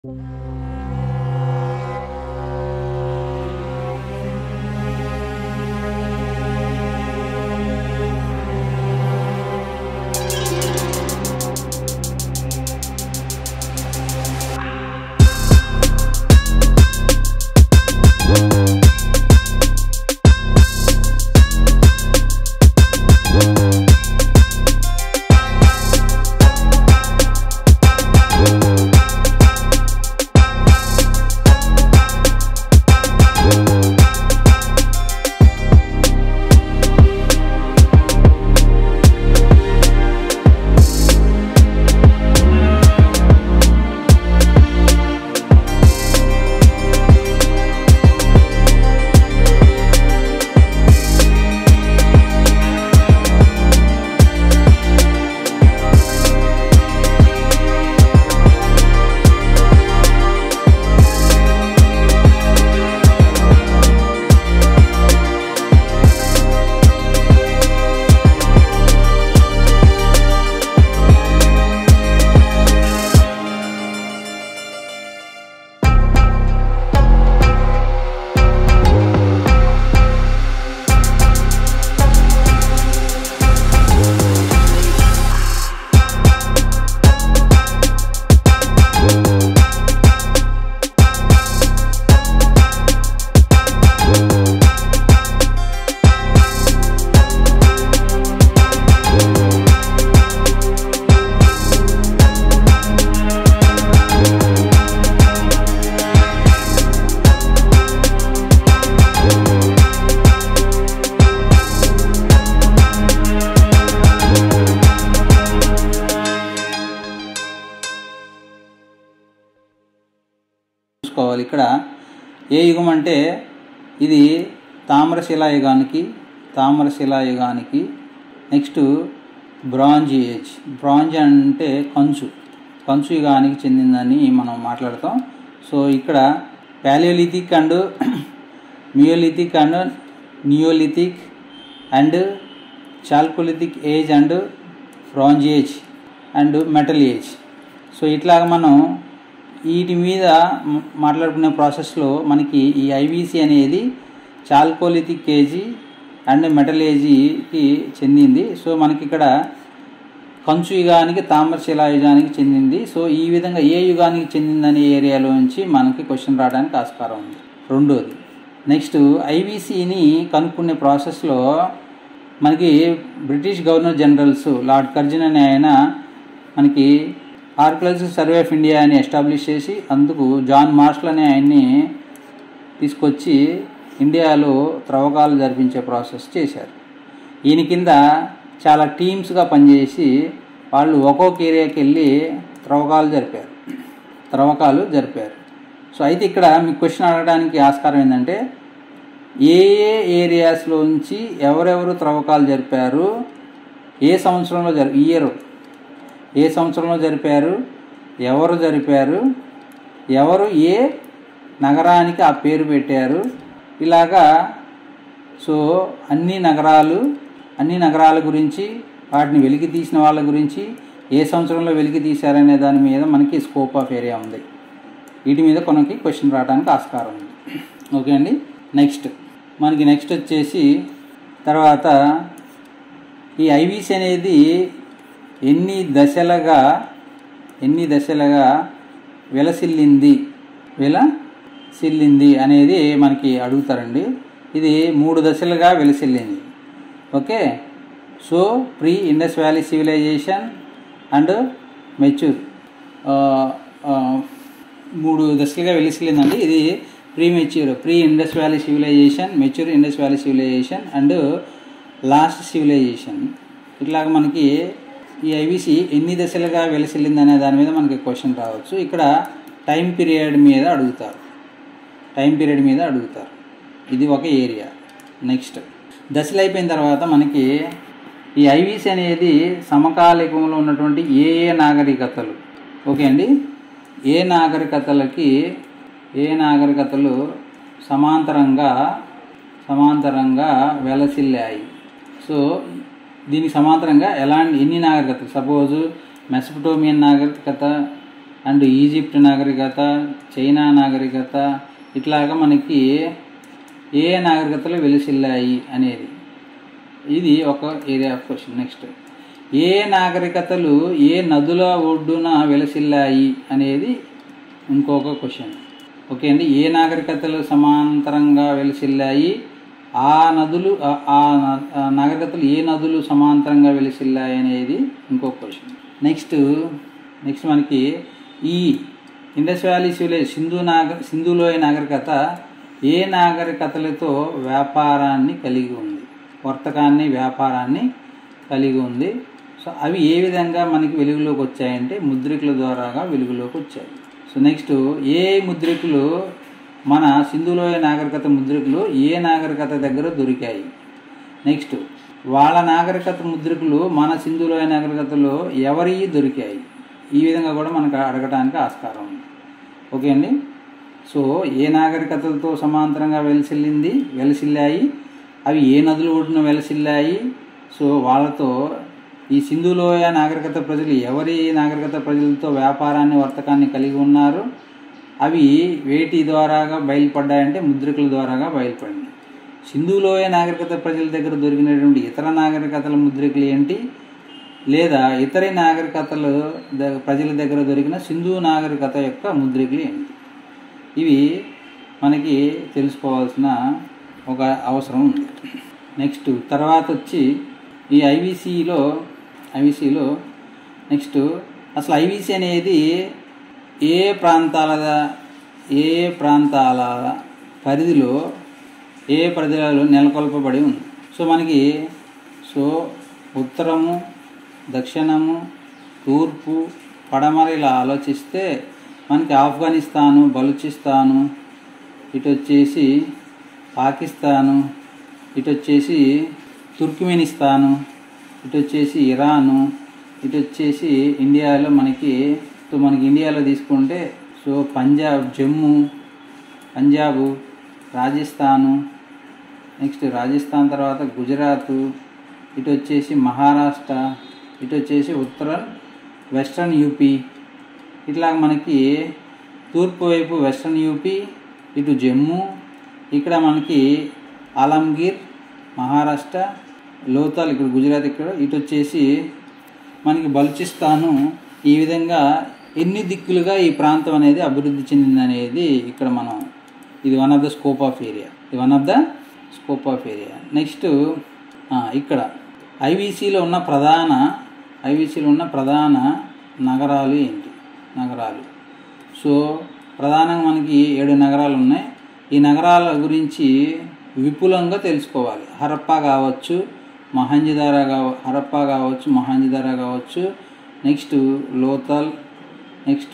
చూసుకోవాలి ఇక్కడ ఏ యుగం అంటే ఇది తామ్రశిలా యుగానికి తామ్రశిలా యుగానికి నెక్స్ట్ బ్రాంజ్ ఏజ్ బ్రాంజ్ అంటే కంచు కంచు యుగానికి చెందిందని మనం మాట్లాడతాం సో ఇక్కడ palaeolithic and mesolithic and neolithic and chalcolithic age and bronze age and metal age so ఇట్లాగ మనం వీటి మీద మ- మాట్లాడుకునే ప్రాసెస్లో మనకి ఈ ఐవీసీ అనేది చాల్కోలిథిక్ ఏజీ అండ్ మెటల్ ఏజీకి చెందింది సో మనకి ఇక్కడ కంచు యుగానికి తామ్రశిలా యుగానికి చెందింది సో ఈ విధంగా ఏ యుగానికి చెందిందనే ఏరియాలో నుంచి మనకి క్వశ్చన్ రావడానికి ఆస్కారం ఉంది రెండోది నెక్స్ట్ ఐవీసీని కనుక్కునే ప్రాసెస్లో మనకి British governor generals Lord Curzon అనే ఆయన మనకి ఆర్కియాలజికల్ సర్వే ఆఫ్ ఇండియా అని ఎస్టాబ్లిష్ చేసి అందుకు జాన్ మార్షల్ అనే ఆయన్ని తీసుకొచ్చి ఇండియాలో త్రవ్వకాలు జరిపించే ప్రాసెస్ చేశారు ఈయన కింద చాలా టీమ్స్గా పనిచేసి వాళ్ళు ఒక్కొక్క ఏరియాకి వెళ్ళి త్రవ్వకాలు జరిపారు త్రవ్వకాలు జరిపారు సో అయితే ఇక్కడ మీకు క్వశ్చన్ అడగడానికి ఆస్కారం ఏంటంటే ఏ ఏ ఏరియాస్లోంచి ఎవరెవరు త్రవ్వకాలు జరిపారు ఏ సంవత్సరంలో జరి ఇయర్ ఏ సంవత్సరంలో జరిపారు ఎవరు జరిపారు ఎవరు ఏ నగరానికి ఆ పేరు పెట్టారు ఇలాగా సో అన్ని నగరాలు అన్ని నగరాల గురించి వాటిని వెలికి తీసిన వాళ్ళ గురించి ఏ సంవత్సరంలో వెలికి తీశారనే దాని మీద మనకి స్కోప్ ఆఫ్ ఏరియా ఉంది వీటి మీద కొనకి క్వశ్చన్ రావడానికి ఆస్కారం ఉంది ఓకే అండి నెక్స్ట్ మనకి నెక్స్ట్ వచ్చేసి తర్వాత ఈ ఐవీసీ అనేది ఎన్ని దశలుగా ఎన్ని దశలుగా విలసిల్లింది విలసిల్లింది అనేది మనకి అడుగుతారండి ఇది మూడు దశలుగా విలసిల్లింది okay so pre Indus valley civilisation and mature మూడు దశలుగా వెలిసిల్లిందండి ఇది pre mature pre Indus valley civilisation mature Indus valley civilisation and last civilisation ఇట్లాగ మనకి ఈ ఐవీసీ ఎన్ని దశలుగా వెలిసిల్లింది అనే దాని మీద మనకి క్వశ్చన్ రావచ్చు ఇక్కడ టైం పీరియడ్ మీద అడుగుతారు టైం పీరియడ్ మీద అడుగుతారు ఇది ఒక ఏరియా నెక్స్ట్ దశలు అయిపోయిన తర్వాత మనకి ఈ ఐవీసీ అనేది సమకాలికంలో ఉన్నటువంటి ఏ ఏ నాగరికతలు ఓకే అండి ఏ నాగరికతలకి ఏ నాగరికతలు సమాంతరంగా సమాంతరంగా వెలసిల్లాయి సో దీనికి సమాంతరంగా ఎలాంటి ఎన్ని నాగరికతలు సపోజ్ మెసపటోమియన్ నాగరికత అండ్ ఈజిప్ట్ నాగరికత చైనా నాగరికత ఇట్లాగా మనకి ఏ నాగరికతలు వెలిసిల్లాయి అనేది ఇది ఒక ఏరియా ఆఫ్ క్వశ్చన్ నెక్స్ట్ ఏ నాగరికతలు ఏ నదుల ఒడ్డున వెలసిల్లాయి అనేది ఇంకొక క్వశ్చన్ ఓకే అండి ఏ నాగరికతలు సమాంతరంగా వెలిసిల్లాయి ఆ నదులు ఆ- ఆ న- ఆ నాగరికతలు ఏ నదులు సమాంతరంగా వెలిసిల్లాయి అనేది ఇంకొక క్వశ్చన్ నెక్స్ట్ నెక్స్ట్ మనకి ఈ ఇండస్ వ్యాలీ సివిలైజ్ సింధు నాగ సింధులోయ నాగరికత ఏ నాగరికతలతో వ్యాపారాన్ని కలిగి ఉంది వర్తకాన్ని వ్యాపారాన్ని కలిగి ఉంది సో అవి ఏ విధంగా మనకి వెలుగులోకి వచ్చాయంటే ముద్రికల ద్వారాగా వెలుగులోకి వచ్చాయి సో నెక్స్ట్ ఏ ముద్రికలు మన సింధులోయ నాగరికత ముద్రికలు ఏ నాగరికత దగ్గర దొరికాయి నెక్స్ట్ వాళ్ళ నాగరికత ముద్రికలు మన సింధులోయ నాగరికతలో ఎవరి దొరికాయి ఈ విధంగా కూడా మనకు అడగడానికి ఆస్కారం ఉంది ఓకే అండి సో ఏ నాగరికతలతో సమాంతరంగా వెలసిల్లింది వెలసిల్లాయి అవి ఏ నదుల ఒడ్డున వెలసిల్లాయి సో వాళ్ళతో ఈ సింధులోయ నాగరికత ప్రజలు ఎవరి నాగరికత ప్రజలతో వ్యాపారాన్ని వర్తకాన్ని కలిగి ఉన్నారు అవి వేటి ద్వారాగా బయలుపడ్డాయంటే ముద్రికల ద్వారాగా బయలుపడింది సింధులోయ నాగరికత ప్రజల దగ్గర దొరికినటువంటి ఇతర నాగరికతల ముద్రికలు ఏంటి లేదా ఇతర నాగరికతలు ద- ప్రజల దగ్గర దొరికిన సింధు నాగరికత యొక్క ముద్రికలు ఏంటి ఇవి మనకి తెలుసుకోవాల్సిన ఒక అవసరం ఉంది నెక్స్ట్ తర్వాత వచ్చి ఈ ఐవీసీలో ఐవీసీలో నెక్స్ట్ అసలు ఐవీసీ అనేది ఏ ప్రాంతాల ఏ ప్రాంతాల పరిధిలో ఏ ప్రజలలో నెలకొల్పబడి ఉంది సో మనకి సో ఉత్తరము దక్షిణము తూర్పు పడమర ఇలా ఆలోచిస్తే మనకి ఆఫ్ఘనిస్తాను బలూచిస్తాను ఇటు వచ్చేసి పాకిస్తాను ఇటు వచ్చేసి తుర్క్మెనిస్తాను ఇటు వచ్చేసి ఇరాను ఇటు వచ్చేసి ఇండియాలో మనకి సో మనకి ఇండియాలో తీసుకుంటే సో పంజాబ్ జమ్మూ పంజాబు రాజస్థాను నెక్స్ట్ రాజస్థాన్ తర్వాత గుజరాత్ ఇటు వచ్చేసి మహారాష్ట్ర ఇటు వచ్చేసి ఉత్తర వెస్ట్రన్ యూపీ ఇట్లా మనకి తూర్పు వైపు వెస్ట్రన్ యూపీ ఇటు జమ్మూ ఇక్కడ మనకి ఆలంగీర్ మహారాష్ట్ర లోతాల్ ఇక్కడ గుజరాత్ ఇక్కడ ఇటు వచ్చేసి మనకి బలూచిస్తాను ఈ విధంగా ఎన్ని దిక్కులుగా ఈ ప్రాంతం అనేది అభివృద్ధి చెందింది అనేది ఇక్కడ మనం ఇది one of the scope of area ఇది one of the scope of area next ఇక్కడ ఐవీసీలో ఉన్న ప్రధాన ఐవీసీలో ఉన్న ప్రధాన నగరాలు ఏంటి నగరాలు సో ప్రధానంగా మనకి ఏడు నగరాలు ఉన్నాయి ఈ నగరాల గురించి విపులంగా తెలుసుకోవాలి హరప్పా కావచ్చు మహంజిదార కావ హరప్పా కావచ్చు మహంజిదార కావచ్చు next Lothal next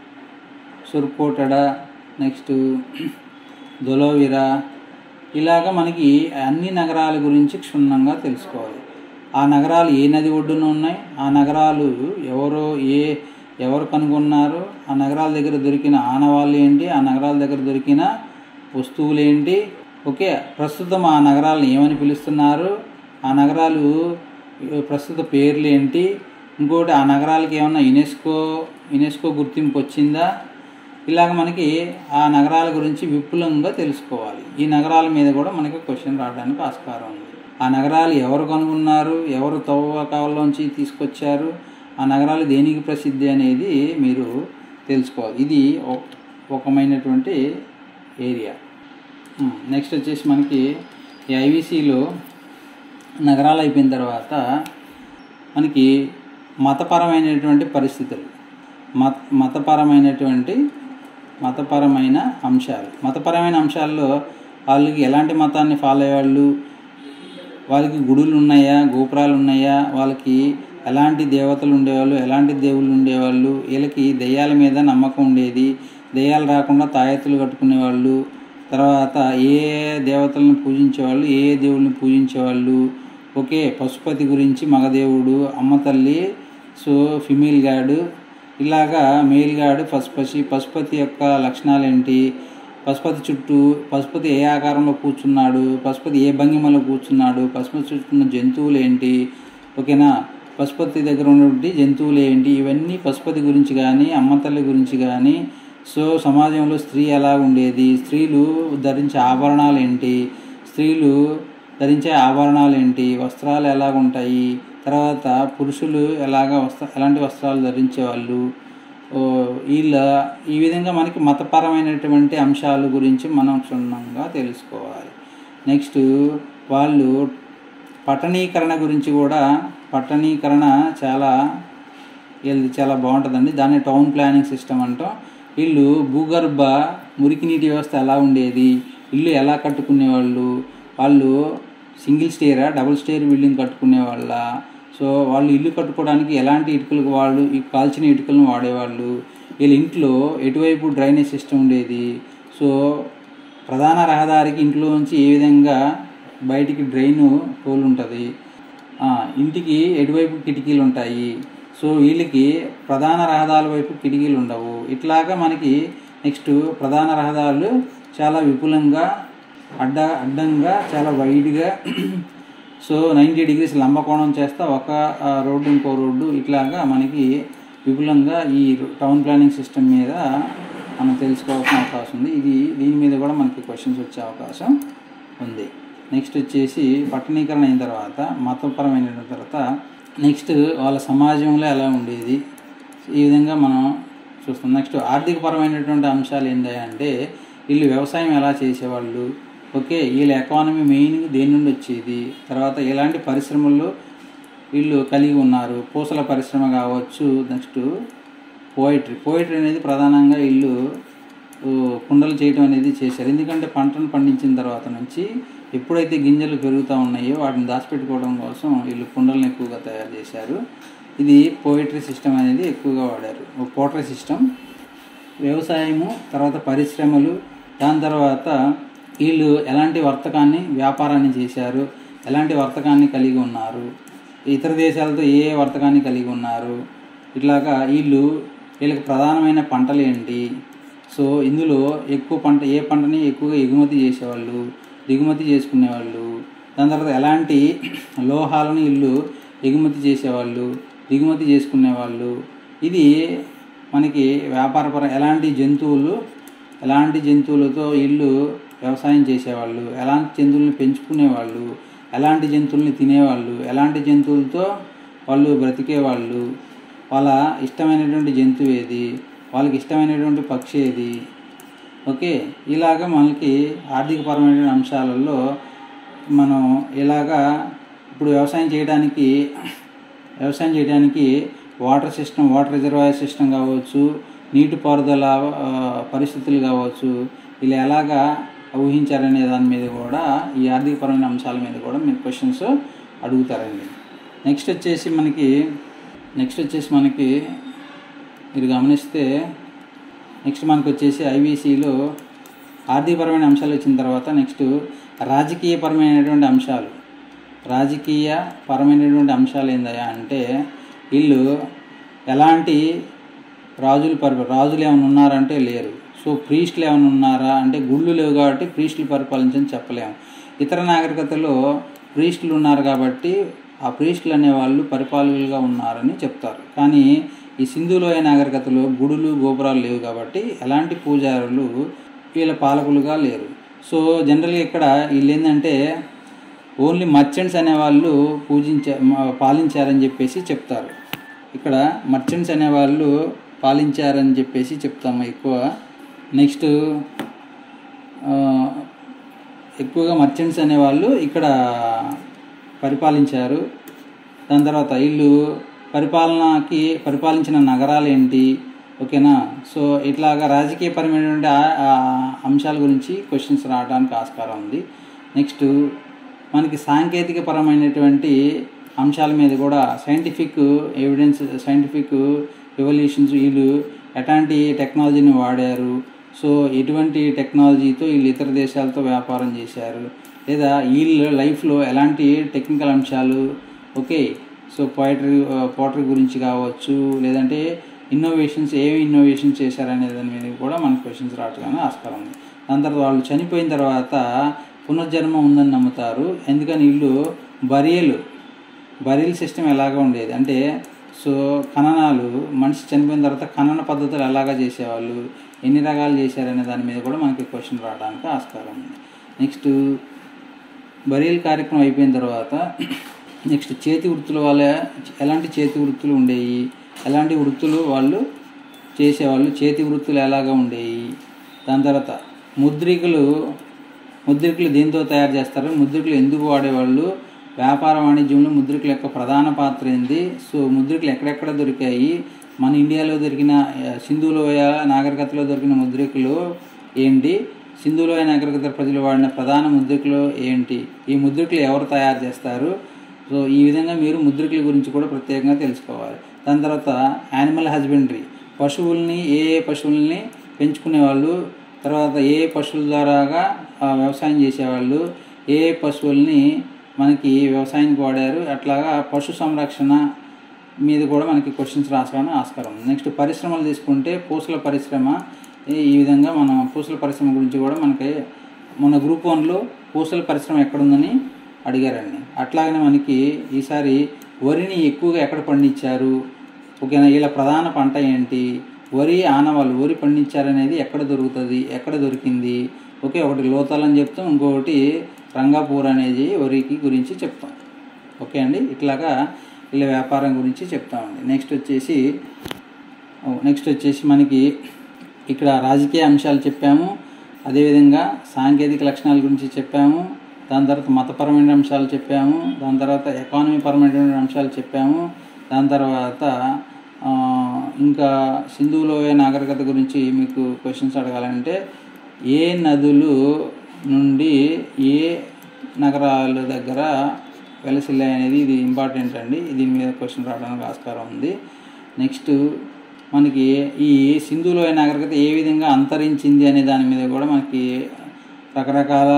Surkotada next Dholavira ఇలాగ మనకి అన్ని నగరాల గురించి క్షుణ్ణంగా తెలుసుకోవాలి ఆ నగరాలు ఏ నది ఒడ్డున ఉన్నాయి ఆ నగరాలు ఎవరో ఏ ఎవరు కనుగొన్నారు ఆ నగరాల దగ్గర దొరికిన ఆనవాళ్ళు ఏంటి ఆ నగరాల దగ్గర దొరికిన వస్తువులు ఏంటి ఓకే ప్రస్తుతం ఆ నగరాలను ఏమని పిలుస్తున్నారు ఆ నగరాలు ప్రస్తుత పేర్లు ఏంటి ఇంకోటి ఆ నగరాలకి ఏమన్నా యునెస్కో యునెస్కో గుర్తింపు వచ్చిందా ఇలాగ మనకి ఆ నగరాల గురించి విపులంగా తెలుసుకోవాలి ఈ నగరాల మీద కూడా మనకి క్వశ్చన్ రావడానికి ఆస్కారం ఉంది ఆ నగరాలు ఎవరు కనుగొన్నారు ఎవరు తవ్వకాల్లోంచి తీసుకొచ్చారు ఆ నగరాలు దేనికి ప్రసిద్ధి అనేది మీరు తెలుసుకోవాలి ఇది ఒక- ఒకమైనటువంటి ఏరియా నెక్స్ట్ వచ్చేసి మనకి ఈ ఐవీసీలో నగరాలు అయిపోయిన తర్వాత మనకి మతపరమైనటువంటి పరిస్థితులు మత మతపరమైనటువంటి మతపరమైన అంశాలు మతపరమైన అంశాల్లో వాళ్ళకి ఎలాంటి మతాన్ని ఫాలో అయ్యేవాళ్ళు వాళ్ళకి గుడులు ఉన్నాయా గోపురాలు ఉన్నాయా వాళ్ళకి ఎలాంటి దేవతలు ఉండేవాళ్ళు ఎలాంటి దేవుళ్ళు ఉండేవాళ్ళు వీళ్ళకి దెయ్యాల మీద నమ్మకం ఉండేది దెయ్యాలు రాకుండా తాయెత్తులు కట్టుకునేవాళ్ళు తర్వాత ఏ దేవతలను పూజించేవాళ్ళు ఏ దేవుళ్ళని పూజించేవాళ్ళు ఓకే పశుపతి గురించి మగదేవుడు అమ్మ తల్లి సో ఫిమేల్ గాడు ఇలాగా మేల్ గాడు పశుపతి పశుపతి యొక్క లక్షణాలు ఏంటి పశుపతి చుట్టూ పశుపతి ఏ ఆకారంలో కూర్చున్నాడు పశుపతి ఏ భంగిమలో కూర్చున్నాడు పశుపతి చుట్టూ ఉన్న జంతువులు ఏంటి ఓకేనా పశుపతి దగ్గర ఉన్నటువంటి జంతువులు ఏంటి ఇవన్నీ పశుపతి గురించి కానీ అమ్మతల్లి గురించి కానీ సో సమాజంలో స్త్రీ ఎలా ఉండేది స్త్రీలు ధరించే ఆభరణాలు ఏంటి స్త్రీలు ధరించే ఆభరణాలు ఏంటి వస్త్రాలు ఎలాగ ఉంటాయి తర్వాత పురుషులు ఎలాగ వస్త్ర ఎలాంటి వస్త్రాలు ధరించేవాళ్ళు ఓ, వీళ్ళ ఈ విధంగా మనకి మతపరమైనటువంటి అంశాల గురించి మనం క్షుణ్ణంగా తెలుసుకోవాలి నెక్స్ట్ వాళ్ళు పట్టణీకరణ గురించి కూడా పట్టణీకరణ చాలా వీళ్ళది చాలా బాగుంటుందండి దాన్ని టౌన్ ప్లానింగ్ సిస్టమ్ అంటాం వీళ్ళు భూగర్భ మురికి నీటి వ్యవస్థ ఎలా ఉండేది ఇల్లు ఎలా కట్టుకునేవాళ్ళు వాళ్ళు సింగిల్ స్టేరా డబుల్ స్టేర్ బిల్డింగ్ కట్టుకునే వాళ్ళ సో వాళ్ళు ఇల్లు కట్టుకోవడానికి ఎలాంటి ఇటుకలు వాళ్ళు ఈ కాల్చిన ఇటుకలను వాడేవాళ్ళు వీళ్ళ ఇంట్లో ఎటువైపు డ్రైనేజ్ సిస్టమ్ ఉండేది సో ప్రధాన రహదారికి ఇంట్లో నుంచి ఏ విధంగా బయటికి డ్రైన్ హోల్ ఉంటుంది ఆ, ఇంటికి ఎటువైపు కిటికీలు ఉంటాయి సో వీళ్ళకి ప్రధాన రహదారుల వైపు కిటికీలు ఉండవు ఇట్లాగా మనకి నెక్స్ట్ ప్రధాన రహదారులు చాలా విపులంగా అడ్డ అడ్డంగా చాలా వైడ్గా సో నైంటీ డిగ్రీస్ లంబకోణం చేస్తా ఒక ఆ, రోడ్డు ఇంకో రోడ్డు ఇట్లాగా మనకి విపులంగా ఈ టౌన్ ప్లానింగ్ సిస్టమ్ మీద మనం తెలుసుకోవాల్సిన అవకాశం ఉంది ఇది దీని మీద కూడా మనకి క్వశ్చన్స్ వచ్చే అవకాశం ఉంది నెక్స్ట్ వచ్చేసి పట్టణీకరణ అయిన తర్వాత మతపరమైన తర్వాత నెక్స్ట్ వాళ్ళ సమాజంలో ఎలా ఉండేది ఈ విధంగా మనం చూస్తాం నెక్స్ట్ ఆర్థికపరమైనటువంటి అంశాలు ఏంటి అంటే వీళ్ళు వ్యవసాయం ఎలా చేసేవాళ్ళు ఓకే వీళ్ళ ఎకానమీ మెయిన్ దేని నుండి వచ్చేది తర్వాత ఎలాంటి పరిశ్రమలు వీళ్ళు కలిగి ఉన్నారు పూసల పరిశ్రమ కావచ్చు నెక్స్ట్ పోయిటరీ పోయిటరీ అనేది ప్రధానంగా వీళ్ళు ఊ, కుండలు చేయటం అనేది చేశారు ఎందుకంటే పంటను పండించిన తర్వాత నుంచి ఎప్పుడైతే గింజలు పెరుగుతూ ఉన్నాయో వాటిని దాచిపెట్టుకోవడం కోసం వీళ్ళు కుండలను ఎక్కువగా తయారు చేశారు ఇది పోయిటరీ సిస్టమ్ అనేది ఎక్కువగా వాడారు పోటరీ సిస్టమ్ వ్యవసాయము తర్వాత పరిశ్రమలు దాని తర్వాత వీళ్ళు ఎలాంటి వర్తకాన్ని వ్యాపారాన్ని చేశారు ఎలాంటి వర్తకాన్ని కలిగి ఉన్నారు ఇతర దేశాలతో ఏ ఏ వర్తకాన్ని కలిగి ఉన్నారు ఇట్లాగా వీళ్ళు వీళ్ళకి ప్రధానమైన పంటలు ఏంటి సో ఇందులో ఎక్కువ పంట ఏ పంటని ఎక్కువగా ఎగుమతి చేసేవాళ్ళు దిగుమతి చేసుకునేవాళ్ళు దాని తర్వాత ఎలాంటి లోహాలను వీళ్ళు ఎగుమతి చేసేవాళ్ళు దిగుమతి చేసుకునేవాళ్ళు ఇది మనకి వ్యాపారపర ఎలాంటి జంతువులు ఎలాంటి జంతువులతో వీళ్ళు వ్యవసాయం చేసేవాళ్ళు ఎలాంటి జంతువుల్ని పెంచుకునేవాళ్ళు ఎలాంటి జంతువుల్ని తినేవాళ్ళు ఎలాంటి జంతువులతో వాళ్ళు బ్రతికేవాళ్ళు వాళ్ళ ఇష్టమైనటువంటి జంతువు ఏది వాళ్ళకి ఇష్టమైనటువంటి పక్షి ఏది ఓకే ఇలాగ మనకి ఆర్థికపరమైన అంశాలలో మనం ఇలాగా ఇప్పుడు వ్యవసాయం చేయడానికి వ్యవసాయం చేయడానికి water system water reservoir system కావచ్చు నీటిపారుదల ఆ, పరిస్థితులు కావచ్చు ఇలా ఎలాగా ఊహించారనే దాని మీద కూడా ఈ ఆర్థికపరమైన అంశాల మీద కూడా మీరు క్వశ్చన్స్ అడుగుతారండి నెక్స్ట్ వచ్చేసి మనకి నెక్స్ట్ వచ్చేసి మనకి మీరు గమనిస్తే నెక్స్ట్ మనకు వచ్చేసి ఐవీసీలో ఆర్థికపరమైన అంశాలు వచ్చిన తర్వాత నెక్స్ట్ రాజకీయపరమైనటువంటి అంశాలు రాజకీయ పరమైనటువంటి అంశాలు ఏందయ్యా అంటే వీళ్ళు ఎలాంటి రాజులు పరి రాజులు ఏమైనా ఉన్నారంటే లేరు సో ప్రీస్టులు ఏమైనా ఉన్నారా అంటే గుళ్ళు లేవు కాబట్టి ప్రీస్టులు పరిపాలించని చెప్పలేము ఇతర నాగరికతలో ప్రీస్టులు ఉన్నారు కాబట్టి ఆ ప్రీస్టులు అనేవాళ్ళు పరిపాలకులుగా ఉన్నారని చెప్తారు కానీ ఈ సింధులోయ నాగరికతలో గుడులు గోపురాలు లేవు కాబట్టి ఎలాంటి పూజారులు వీళ్ళ పాలకులుగా లేరు సో జనరల్గా ఇక్కడ వీళ్ళు ఏంటంటే ఓన్లీ మర్చెంట్స్ అనేవాళ్ళు పూజించ మ- పాలించారని చెప్పేసి చెప్తారు ఇక్కడ మర్చెంట్స్ అనేవాళ్ళు పాలించారని చెప్పేసి చెప్తాము ఎక్కువ నెక్స్ట్ ఆ, ఎక్కువగా మర్చెంట్స్ అనేవాళ్ళు ఇక్కడ పరిపాలించారు దాని తర్వాత వీళ్ళు పరిపాలనకి పరిపాలించిన నగరాలు ఏంటి ఓకేనా సో ఇట్లాగా రాజకీయపరమైనటువంటి ఆ- ఆ అంశాల గురించి క్వశ్చన్స్ రావడానికి ఆస్కారం ఉంది నెక్స్ట్ మనకి సాంకేతిక పరమైనటువంటి అంశాల మీద కూడా సైంటిఫిక్ ఎవిడెన్స్ సైంటిఫిక్ రెవల్యూషన్స్ వీళ్ళు ఎలాంటి టెక్నాలజీని వాడారు సో ఎటువంటి టెక్నాలజీతో వీళ్ళు ఇతర దేశాలతో వ్యాపారం చేశారు లేదా వీళ్ళ లైఫ్లో ఎలాంటి టెక్నికల్ అంశాలు ఓకే సో పోయిటరీ పోటరీ గురించి కావచ్చు లేదంటే ఇన్నోవేషన్స్ ఏమి ఇన్నోవేషన్స్ చేశారనే దాని మీద కూడా మనకు క్వశ్చన్స్ రావడానికి ఆస్కారం ఉంది దాని తర్వాత వాళ్ళు చనిపోయిన తర్వాత పునర్జన్మ ఉందని నమ్ముతారు ఎందుకని వీళ్ళు బరియలు బరీల్ సిస్టమ్ ఎలాగ ఉండేది అంటే సో ఖననాలు మనిషి చనిపోయిన తర్వాత ఖనన పద్ధతులు ఎలాగా చేసేవాళ్ళు ఎన్ని రకాలు చేశారనే దాని మీద కూడా మనకి క్వశ్చన్ రావడానికి ఆస్కారం ఉంది నెక్స్ట్ బరీల్ కార్యక్రమం అయిపోయిన తర్వాత నెక్స్ట్ చేతి వృత్తుల వాళ్ళ ఎలాంటి చేతి వృత్తులు ఉండేవి ఎలాంటి వృత్తులు వాళ్ళు చేసేవాళ్ళు చేతి వృత్తులు ఎలాగా ఉండేవి దాని తర్వాత ముద్రికలు ముద్రికలు దేంతో తయారు చేస్తారు ముద్రికలు ఎందుకు వాడేవాళ్ళు వ్యాపార వాణిజ్యంలో ముద్రికల యొక్క ప్రధాన పాత్ర ఏంది సో ముద్రికలు ఎక్కడెక్కడ దొరికాయి మన ఇండియాలో దొరికిన ఆ, సింధు లోయ నాగరికతలో దొరికిన ముద్రికలు ఏంటి సింధు లోయ నాగరికత ప్రజలు వాడిన ప్రధాన ముద్రికలు ఏంటి ఈ ముద్రికలు ఎవరు తయారు చేస్తారు సో ఈ విధంగా మీరు ముద్రికల గురించి కూడా ప్రత్యేకంగా తెలుసుకోవాలి దాని తర్వాత యానిమల్ హస్బెండరీ పశువుల్ని ఏ ఏ పశువుల్ని పెంచుకునే వాళ్ళు తర్వాత ఏ ఏ పశువుల ద్వారాగా ఆ, వ్యవసాయం చేసేవాళ్ళు ఏ ఏ పశువుల్ని మనకి వ్యవసాయానికి వాడారు అట్లాగా పశు సంరక్షణ మీద కూడా మనకి క్వశ్చన్స్ రాసుకోవడానికి ఆస్కారం ఉంది నెక్స్ట్ పరిశ్రమలు తీసుకుంటే పూసల పరిశ్రమ ఈ- ఈ విధంగా మనం పూసల పరిశ్రమ గురించి కూడా మనకి మన గ్రూప్ వన్లో పూసల పరిశ్రమ ఎక్కడుందని అడిగారండి అట్లాగనే మనకి ఈసారి వరిని ఎక్కువగా ఎక్కడ పండించారు ఓకేనా వీళ్ళ ప్రధాన పంట ఏంటి వరి ఆనవాళ్ళు వరి పండించారనేది ఎక్కడ దొరుకుతుంది ఎక్కడ దొరికింది ఓకే ఒకటి లోతాల్ అని చెప్తాం ఇంకొకటి రంగాపూర్ అనేది వరికి గురించి చెప్తాం ఓకే అండి ఇట్లాగా వీళ్ళ వ్యాపారం గురించి చెప్తామండి నెక్స్ట్ వచ్చేసి నెక్స్ట్ వచ్చేసి మనకి ఇక్కడ రాజకీయ అంశాలు చెప్పాము అదేవిధంగా సాంకేతిక లక్షణాల గురించి చెప్పాము దాని తర్వాత మతపరమైన అంశాలు చెప్పాము దాని తర్వాత ఎకానమీ పరమైన అంశాలు చెప్పాము దాని తర్వాత ఆ, ఇంకా సింధు లోయ నాగరికత గురించి మీకు క్వశ్చన్స్ అడగాలంటే ఏ నదులు నుండి ఏ నగరాల దగ్గర వెలసిల్లాయి అనేది ఇది ఇంపార్టెంట్ అండి దీని మీద క్వశ్చన్ రావడానికి ఆస్కారం ఉంది నెక్స్ట్ మనకి ఈ సింధు లోయ నాగరికత ఏ విధంగా అంతరించింది అనే దాని మీద కూడా మనకి రకరకాల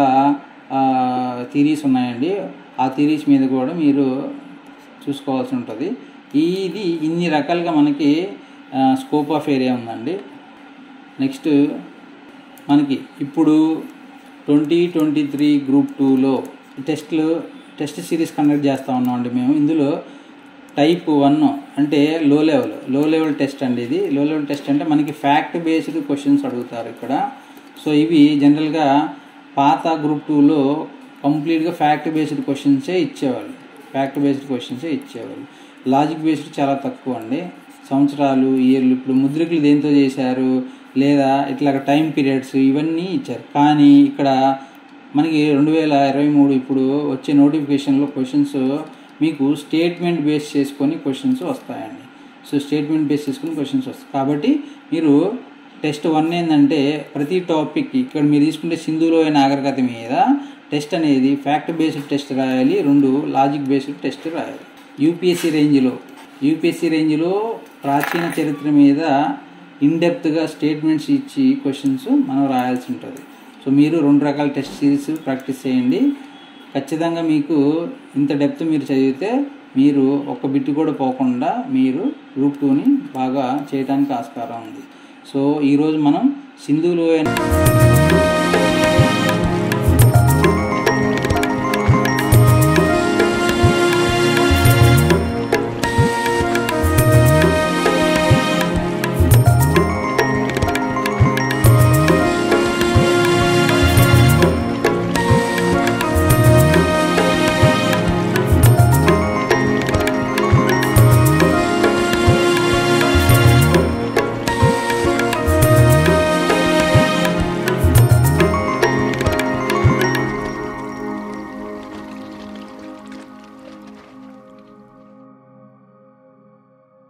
థీరీస్ ఉన్నాయండి ఆ థీరీస్ మీద కూడా మీరు చూసుకోవాల్సి ఉంటుంది ఇది ఇన్ని రకాలుగా మనకి స్కోప్ ఆఫ్ ఏరియా ఉందండి నెక్స్ట్ మనకి ఇప్పుడు ట్వంటీ ట్వంటీ త్రీ గ్రూప్ టూలో టెస్ట్లు టెస్ట్ సిరీస్ కండక్ట్ చేస్తూ ఉన్నామండి మేము ఇందులో టైప్ వన్ అంటే లో లెవెల్ లో లెవెల్ టెస్ట్ అండి ఇది లో లెవెల్ టెస్ట్ అంటే మనకి ఫ్యాక్ట్ బేస్డ్ క్వశ్చన్స్ అడుగుతారు ఇక్కడ సో ఇవి జనరల్గా పాత గ్రూప్ టూలో కంప్లీట్గా ఫ్యాక్ట్ బేస్డ్ క్వశ్చన్సే ఇచ్చేవాళ్ళు ఫ్యాక్ట్ బేస్డ్ క్వశ్చన్సే ఇచ్చేవాళ్ళు లాజిక్ బేస్డ్ చాలా తక్కువ అండి సంవత్సరాలు ఇయర్లు ఇప్పుడు ముద్రికలు దేంతో చేశారు లేదా ఇట్లా టైం పీరియడ్స్ ఇవన్నీ ఇచ్చారు కానీ ఇక్కడ మనకి రెండు వేల ఇరవై మూడు ఇప్పుడు వచ్చే నోటిఫికేషన్లో క్వశ్చన్స్ మీకు స్టేట్మెంట్ బేస్ చేసుకొని క్వశ్చన్స్ వస్తాయండి సో స్టేట్మెంట్ బేస్ చేసుకొని క్వశ్చన్స్ వస్తాయి కాబట్టి మీరు టెస్ట్ వన్ ఏంటంటే ప్రతి టాపిక్ ఇక్కడ మీరు తీసుకుంటే సింధులో నాగరికత మీద టెస్ట్ అనేది ఫ్యాక్ట్ బేస్డ్ టెస్ట్ రాయాలి రెండు లాజిక్ బేస్డ్ టెస్ట్ రాయాలి యూపీఎస్సీ రేంజ్లో యూపీఎస్సీ రేంజ్లో ప్రాచీన చరిత్ర మీద ఇన్డెప్త్గా స్టేట్మెంట్స్ ఇచ్చి క్వశ్చన్స్ మనం రాయాల్సి ఉంటుంది సో మీరు రెండు రకాల టెస్ట్ సిరీస్ ప్రాక్టీస్ చేయండి ఖచ్చితంగా మీకు ఇంత డెప్త్ మీరు చదివితే మీరు ఒక్క బిట్ కూడా పోకుండా మీరు గ్రూప్ టూని బాగా చేయడానికి ఆస్కారం ఉంది సో ఈరోజు మనం సింధులో